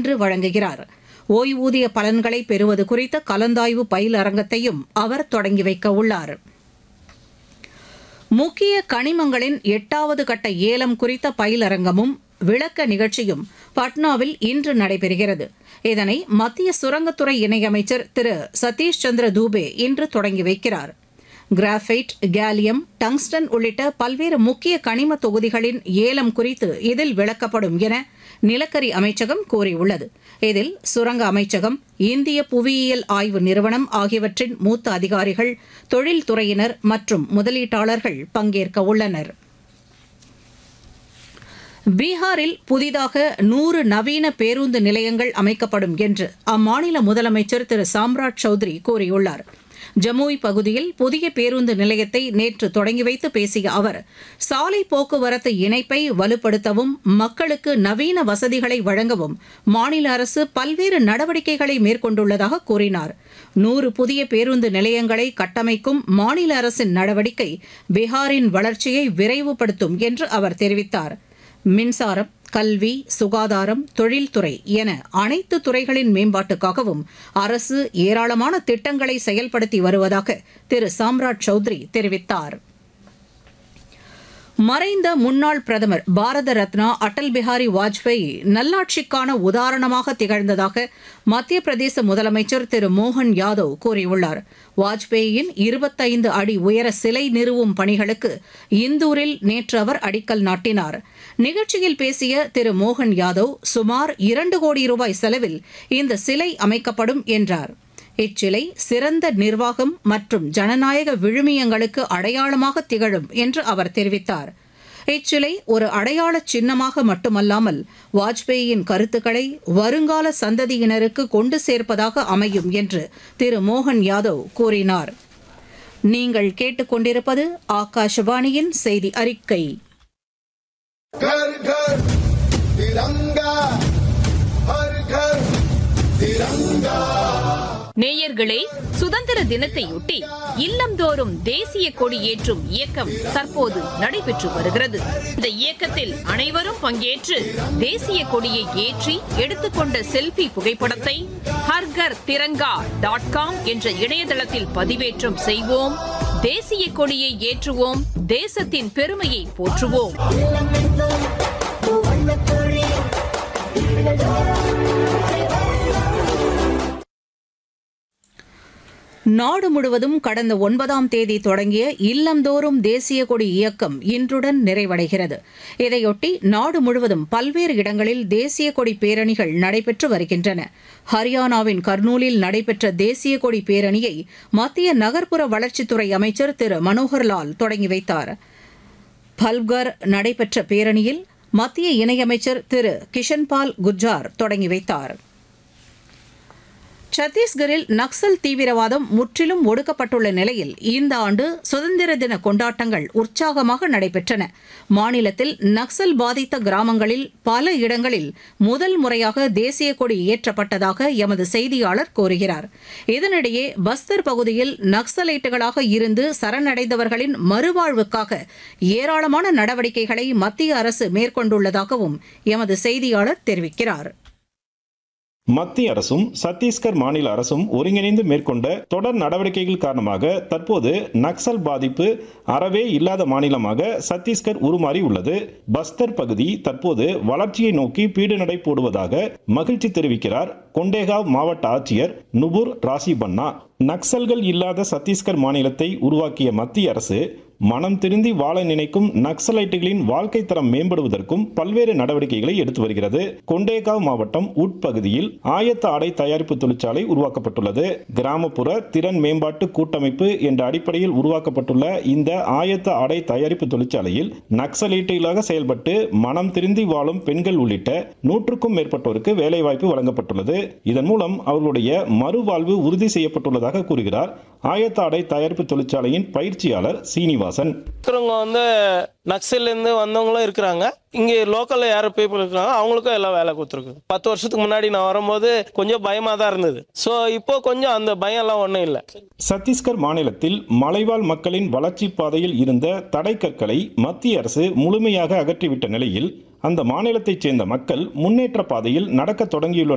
இன்று வழங்குகிறார் ஓய்வூதிய பலன்களை பெறுவது குறித்த கலந்தாய்வு பயிலரங்கத்தையும் அவர் தொடங்கி வைக்க உள்ளார் முக்கிய கனிமங்களின் எட்டாவது கட்ட ஏலம் குறித்த பயிலரங்கமும் விளக்க நிகழ்ச்சியும் பட்னாவில் இன்று நடைபெறுகிறது இதனை மத்திய சுரங்கத்துறை இணையமைச்சர் திரு சதீஷ் சந்திர தூபே இன்று தொடங்கி வைக்கிறார் கிராஃபைட் கேலியம் டங்ஸ்டன் உள்ளிட்ட பல்வேறு முக்கிய கனிம தொகுதிகளின் ஏலம் குறித்து இதில் விளக்கப்படும் என நிலக்கரி அமைச்சகம் கூறியுள்ளது இதில் சுரங்க அமைச்சகம் இந்திய புவியியல் ஆய்வு நிறுவனம் ஆகியவற்றின் மூத்த அதிகாரிகள் தொழில்துறையினர் மற்றும் முதலீட்டாளர்கள் பங்கேற்க உள்ளனர் பீகாரில் புதிதாக நூறு நவீன பேருந்து நிலையங்கள் அமைக்கப்படும் என்று அம்மாநில முதலமைச்சர் திரு சாம்ராட் சௌத்ரி கூறியுள்ளார் ஜமுய் பகுதியில் புதிய பேருந்து நிலையத்தை நேற்று தொடங்கி வைத்து பேசிய அவர் சாலை போக்குவரத்து இணைப்பை வலுப்படுத்தவும் மக்களுக்கு நவீன வசதிகளை வழங்கவும் மாநில அரசு பல்வேறு நடவடிக்கைகளை மேற்கொண்டுள்ளதாக கூறினார் நூறு புதிய பேருந்து நிலையங்களை கட்டமைக்கும் மாநில அரசின் நடவடிக்கை பீகாரின் வளர்ச்சியை விரைவுபடுத்தும் என்று அவர் தெரிவித்தார் மின்சாரம் கல்வி சுகாதாரம் தொழில்துறை என அனைத்து துறைகளின் மேம்பாட்டுக்காகவும் அரசு ஏராளமான திட்டங்களை செயல்படுத்தி வருவதாக திரு சாம்ராட் சௌத்ரி தெரிவித்தார் மறைந்த முன்னாள் பிரதமர் பாரத ரத்னா அடல் பிஹாரி வாஜ்பேயி நல்லாட்சிக்கான உதாரணமாக திகழ்ந்ததாக மத்திய பிரதேச முதலமைச்சர் திரு மோகன் யாதவ் கூறியுள்ளார் வாஜ்பேயியின் இருபத்தைந்து அடி உயர சிலை நிறுவும் பணிகளுக்கு இந்தூரில் நேற்று அவர் அடிக்கல் நாட்டினார் நிகழ்ச்சியில் பேசிய திரு மோகன் யாதவ் சுமார் இரண்டு கோடி ரூபாய் செலவில் இந்த சிலை அமைக்கப்படும் என்றார் இச்சிலை சிறந்த நிர்வாகம் மற்றும் ஜனநாயக விழுமியங்களுக்கு அடையாளமாக திகழும் என்று அவர் தெரிவித்தார் இச்சிலை ஒரு அடையாள சின்னமாக மட்டுமல்லாமல் வாஜ்பேயியின் கருத்துக்களை வருங்கால சந்ததியினருக்கு கொண்டு சேர்ப்பதாக அமையும் என்று திரு மோகன் யாதவ் கூறினார் நீங்கள் கேட்டுக்கொண்டிருப்பது ஆகாஷவாணியின் செய்தி அறிக்கை घर घर तिरंगा हर घर तिरंगा நேயர்களே சுதந்திர தினத்தையொட்டி இல்லந்தோறும் தேசிய கொடி ஏற்றும் இயக்கம் தற்போது நடைபெற்று வருகிறது இந்த இயக்கத்தில் அனைவரும் பங்கேற்று தேசிய கொடியை ஏற்றி எடுத்துக்கொண்ட செல்ஃபி புகைப்படத்தை ஹர்கர் திரங்கா டாட் காம் என்ற இணையதளத்தில் பதிவேற்றம் செய்வோம் தேசிய கொடியை ஏற்றுவோம் தேசத்தின் பெருமையை போற்றுவோம் நாடு முழுவதும் கடந்த ஒன்பதாம் தேதி தொடங்கிய இல்லந்தோறும் தேசிய கொடி இயக்கம் இன்றுடன் நிறைவடைகிறது இதையொட்டி நாடு முழுவதும் பல்வேறு இடங்களில் தேசிய கொடி பேரணிகள் நடைபெற்று வருகின்றன ஹரியானாவின் கர்னூலில் நடைபெற்ற தேசிய கொடி பேரணியை மத்திய நகர்ப்புற வளர்ச்சித்துறை அமைச்சர் திரு மனோகர்லால் தொடங்கி வைத்தார் பல்கர் நடைபெற்ற பேரணியில் மத்திய இணையமைச்சர் திரு கிஷன்பால் குர்ஜார் தொடங்கி வைத்தார் சத்தீஸ்கரில் நக்சல் தீவிரவாதம் முற்றிலும் ஒடுக்கப்பட்டுள்ள நிலையில் இந்த ஆண்டு சுதந்திர தின கொண்டாட்டங்கள் உற்சாகமாக நடைபெற்றன மாநிலத்தில் நக்சல் பாதித்த கிராமங்களில் பல இடங்களில் முதல் முறையாக தேசிய கொடி ஏற்றப்பட்டதாக எமது செய்தியாளர் கூறுகிறார் இதனிடையே பஸ்தர் பகுதியில் நக்சலைட்டுகளாக இருந்து சரணடைந்தவர்களின் மறுவாழ்வுக்காக ஏராளமான நடவடிக்கைகளை மத்திய அரசு மேற்கொண்டுள்ளதாகவும் எமது செய்தியாளர் தெரிவிக்கிறார் மத்திய அரசும் சத்தீஸ்கர் மாநில அரசும் ஒருங்கிணைந்து மேற்கொண்ட தொடர் நடவடிக்கைகள் காரணமாக தற்போது நக்சல் பாதிப்பு அறவே இல்லாத மாநிலமாக சத்தீஸ்கர் உருமாறி உள்ளது பஸ்தர் பகுதி தற்போது வளர்ச்சியை நோக்கி பீடு நடை போடுவதாக மகிழ்ச்சி தெரிவிக்கிறார் கொண்டேகாவ் மாவட்ட ஆட்சியர் நுபுர் ராசி பன்னா நக்சல்கள் இல்லாத சத்தீஸ்கர் மாநிலத்தை உருவாக்கிய மத்திய அரசு மனம் திருந்தி வாழ நினைக்கும் நக்சலைட்டுகளின் வாழ்க்கை தரம் மேம்படுவதற்கும் பல்வேறு நடவடிக்கைகளை எடுத்து வருகிறது கொண்டேகாவ் மாவட்டம் உட்பகுதியில் ஆயத்த ஆடை தயாரிப்பு தொழிற்சாலை உருவாக்கப்பட்டுள்ளது கிராமப்புற திறன் மேம்பாட்டு கூட்டமைப்பு என்ற அடிப்படையில் உருவாக்கப்பட்டுள்ள இந்த ஆயத்த ஆடை தயாரிப்பு தொழிற்சாலையில் நக்சலைட்டுகளாக செயல்பட்டு மனம் திருந்தி வாழும் பெண்கள் உள்ளிட்ட நூற்றுக்கும் மேற்பட்டோருக்கு வேலைவாய்ப்பு வழங்கப்பட்டுள்ளது இதன் மூலம் அவர்களுடைய மறுவாழ்வு உறுதி செய்யப்பட்டுள்ளதாக கூறுகிறார் ஆயத்த ஆடை தயாரிப்பு தொழிற்சாலையின் பயிற்சியாளர் சீனிவாசன் இருக்கிறவங்க வந்து நக்சல்லேருந்து வந்தவங்களும் இருக்கிறாங்க இங்கே லோக்கலில் யார் பீப்புள் இருக்கிறாங்க அவங்களுக்கும் எல்லாம் வேலை கொடுத்துருக்கு பத்து வருஷத்துக்கு முன்னாடி நான் வரும்போது கொஞ்சம் பயமாக தான் இருந்தது ஸோ இப்போ கொஞ்சம் அந்த பயம்லாம் ஒன்றும் இல்லை சத்தீஸ்கர் மாநிலத்தில் மலைவாழ் மக்களின் வளர்ச்சி பாதையில் இருந்த தடைக்கற்களை மத்திய அரசு முழுமையாக அகற்றிவிட்ட நிலையில் அந்த மாநிலத்தைச் சேர்ந்த மக்கள் முன்னேற்ற பாதையில் நடக்க தொடங்கியுள்ள